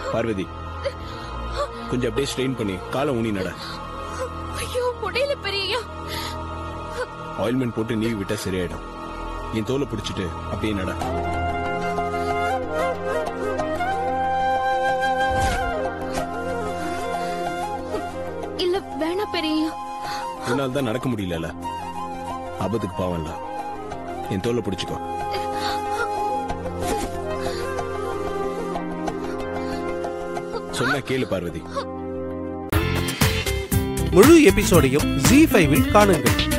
பார்வதி கொஞ்சம் அப்படியே ஸ்ட்ரெயின் பண்ணி காலை ஊனி நட ஐயோ முடியல பெரியய்யா ஆயில்மெண்ட் போட்டு நீவி விட்டா சரியாயிடும் என் தோலை பிடிச்சிட்டு அப்படியே நட இல்ல வேணா பெரியய்யா என்னால் தான் நடக்க முடியல ஆபத்துக்கு பாவம்ல என் தோலை பிடிச்சிக்கோ சொன்னா கேளு பார்வதி முழு எபிசோடையும் ஜி ஃபைவில் காணுங்கள்